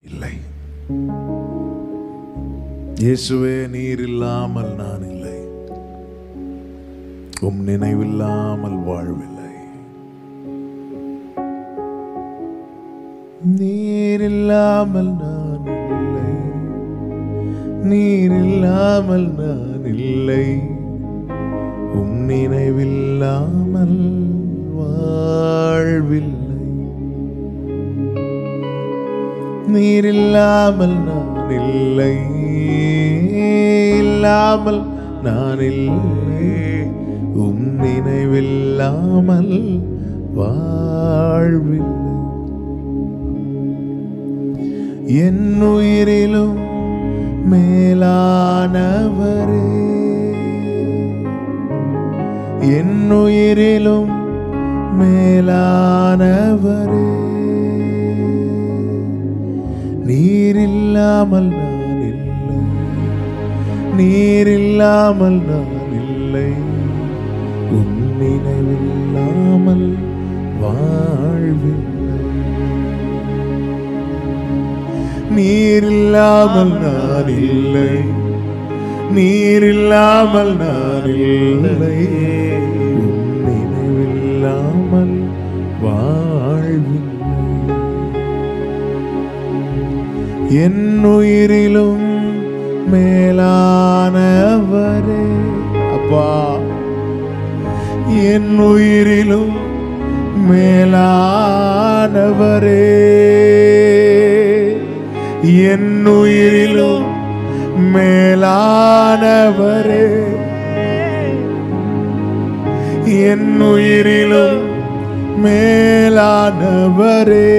இல்லை இயேசுவே நீர் இல்லாமல் நான் இல்லை உம் நினைவில்லாமல் வாழ்வில்லை நீர் இல்லாமல் நான் இல்லை நீர் இல்லாமல் நான் இல்லை உம் நினைவில்லாமல் வாழ்வில்லை நீர் இல்லாமல் நான் இல்லை இல்லாமல் நான் இல்லை உம் நினைவில்லாமல் வாழ்வில்லை என் உயிரிலும் மேலானவரே என் உயிரிலும் மேலானவரே நீர் இல்லாமல் நான் இல்லை நீர் இல்லாமல் நான் இல்லை உன் நினைவில்லாமல் வாழ்வில்லை நீர் இல்லாமல் நான் இல்லை நீர் இல்லாமல் நான் இல்லை உன் நினைவில்லாமல் வாழ்வில்லை என் உயிரிலும் மேலானவரே அப்பா என் உயிரிலும் மேலானவரே என் உயிரிலும் மேலானவரே என் உயிரிலும் மேலானவரே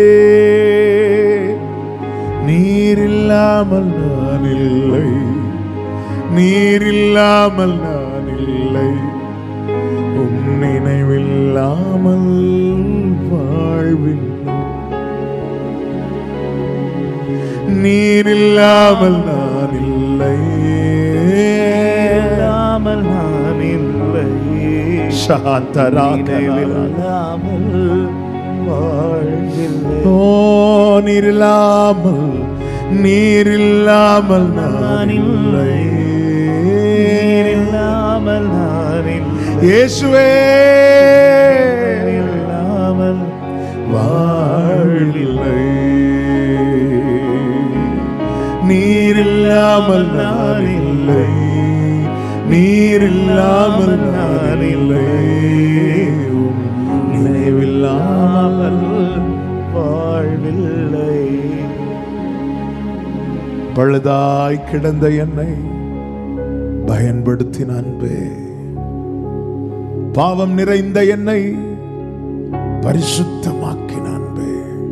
நீர் இல்லாமல் நான் இல்லை நீர் இல்லாமல் நான் இல்லை உம் நினைவில்லாமல் வாழ்வில்லை நீர் இல்லாமல் நான் இல்லை இல்லாமல் நான் இல்லை சாந்தராகவில் இல்லாமல் வாழ்வில்லை ஓ நீர் இல்லாமல் நீர் இல்லாமல் நான் நான் இல்லை நீர் இல்லாமல் நான் இல்லை இயேசுவே இல்லாமல் வாழ்வில்லை நீர் இல்லாமல் நான் இல்லை நீர் இல்லாமல் நான் இல்லை உம் நினைவில்லாமல் வாழ்வில்லை பழுதாய் கிடந்த என்னை பயன்படுத்தின அன்பே பாவம் நிறைந்த என்னை பரிசுத்தமாக்கின அன்பே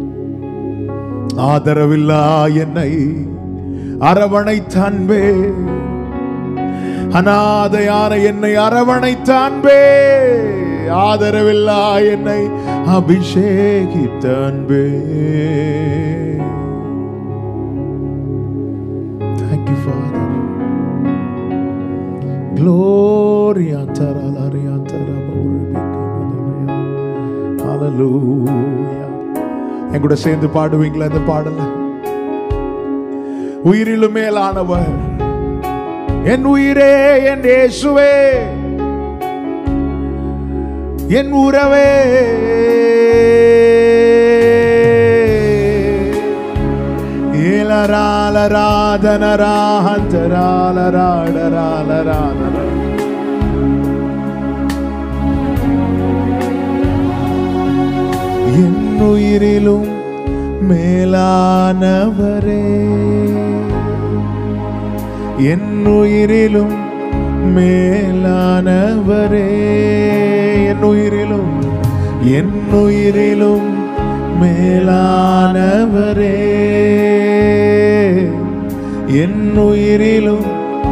ஆதரவில்லா என்னை அரவணைத்த அன்பே அனாதையான என்னை அரவணைத்த அன்பே ஆதரவில்லா என்னை அபிஷேகித்த அன்பே Thank you, Father. Gloria taralaria taraborebeka Hallelujah. என் கூட சேர்ந்து பாடுவீங்களா இந்த பாடல உயிரிலும் மேலானவர் என் உயிரே என் இயேசுவே என் உறவே ஏலராலராதனராஹந்தராலராடராலராதன என் உயிரிலும் மேலானவரே என் உயிரிலும் மேலானவரே என் உயிரிலும் என் உயிரிலும் மேலானவரே என் உயிரிலும்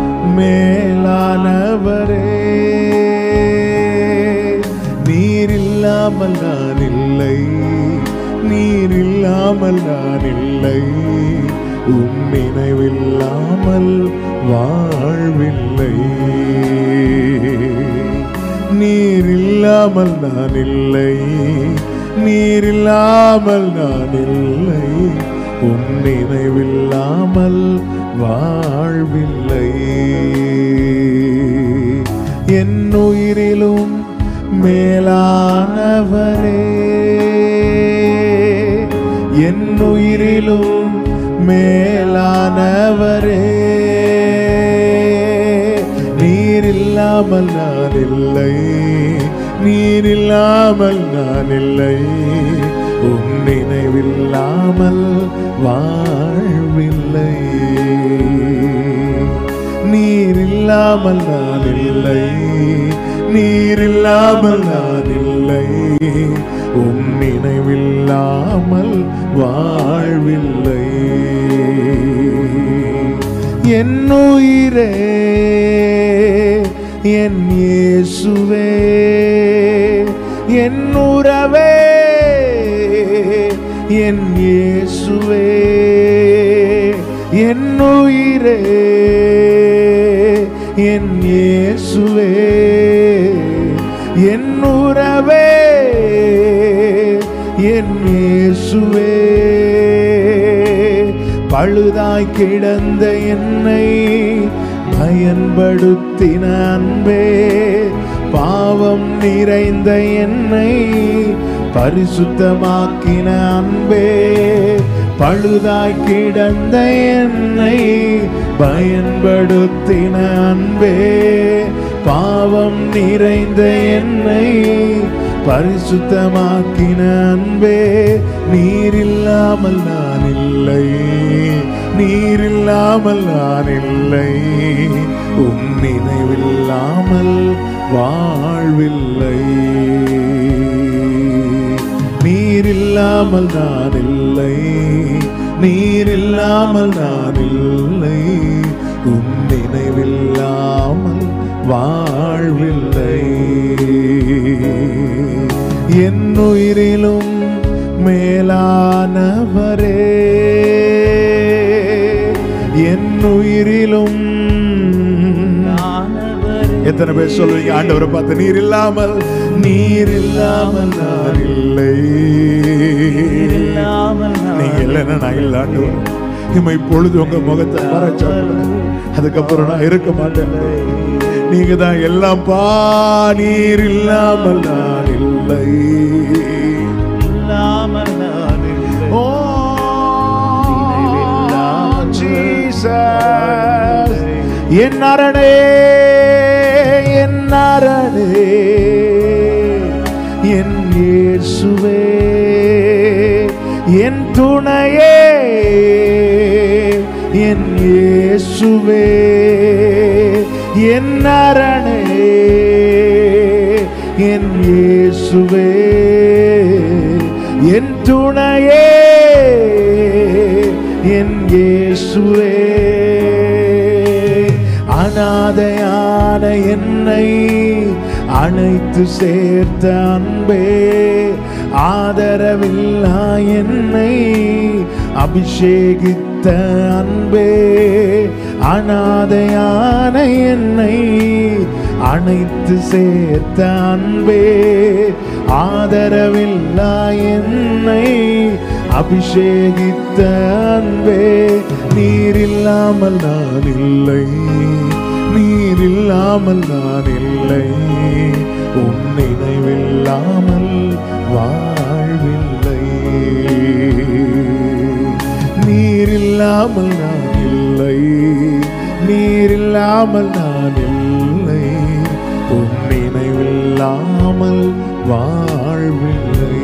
மேலானவரே நீர் இல்லாமல் நான் இல்லை நீர் இல்லாமல் நான் இல்லை உம் நினைவில்லாமல் வாழ்வில்லை நீர் இல்லாமல் நான் இல்லை நீர் இல்லாமல் நான் இல்லை உம் நினைவில்லாமல் வாழ்வில்லை என் உயிரிலும் மேலானவரே என் உயிரிலும் மேலானவரே நீர் இல்லாமல் நான் இல்லை நீர் இல்லாமல் நான் இல்லை உம் நினைவில்லாமல் வாழ்வில்லை நீர் இல்லாமல் நான் இல்லை நீர் இல்லாமல் நான் இல்லை உம் நினைவில்லாமல் வாழ்வில்லை என் உயிரே என் இயேசுவே என் உறவே என் இயேசுவே என் உயிரே என் இயேசுவே என் உறவே என் இயேசுவே பழுதாய் கிடந்த என்னை பயன்படுத்தின அன்பே பாவம் நிறைந்த என்னை பரிசுத்தமாக்கின அன்பே பழுதாய் கிடந்த என்னை பயன்படுத்தின அன்பே பாவம் நிறைந்த என்னை பரிசுத்தமாக்கின அன்பே நீரில்லாமல் நான் இல்லை நீரில்லாமல் நான் இல்லை உம் நினைவில்லாமல் வாழ்வில்லை நீரில்லாமல் நான் இல்லை நீரில்லாமல் நான் இல்லை உம் நினைவில்லாமல் வாழ்வில்லை என் உயிரிலும் மேலானவரே என் உயிரிலும் எத்தனை பேர் சொல்லுவீங்க ஆண்டவரை பார்த்து நீர் இல்லாமல் நீர் இல்லாமல் நான் இல்லை நீங்க இல்லைன்னா நான் இல்லை ஆண்டவர் இமை பொழுது உங்க முகத்தை மறைச்ச அதுக்கப்புறம் நான் இருக்க மாட்டேன் நீங்க தான் எல்லாம் பா நீர் இல்லாமல் நான் இல்லை இல்லாமல் நான் இல்லை. ஓ ஜீசஸ் என் அரணே என் அரணே என் இயேசுவே என் துணையே என் இயேசுவே என் அரணே என் இயேசுவே என் துணையே என் இயேசுவே அனாதையான என்னை அணைத்து சேர்த்த அன்பே ஆதரவில்லா என்னை அபிஷேகித்த அன்பே அனாதையான என்னை அணைத்து சேர்த்த அன்பே ஆதரவில்லா என்னை அபிஷேகித்த அன்பே நீர் இல்லாமல் நான் இல்லை நீர் இல்லாமல் நான் இல்லை உன் நினைவில்லாமல் வாழ்வில்லை நீர் இல்லாமல் நான் இல்லை நீர் இல்லாமல் நான் இல்லை உன் நினைவில்லாமல் வாழ்வில்லை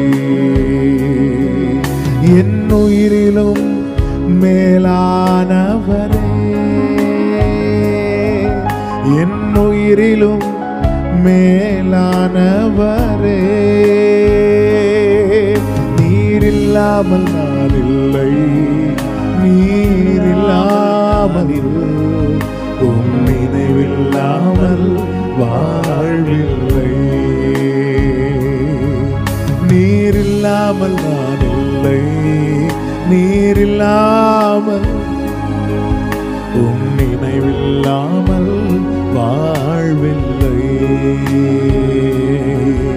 என் உயிரிலும் மேலானவரே என் உயிரிலும் மேலானவரே நீரில்லாமல் நான் இல்லை நீரில்லாமல் உம் நினைவில்லாமல் வாழ்வில்லை நீரில்லாமல் நான் இல்லை நீரில்லாமல் உம் நினைவில்லாமல் வாழ்வில்லை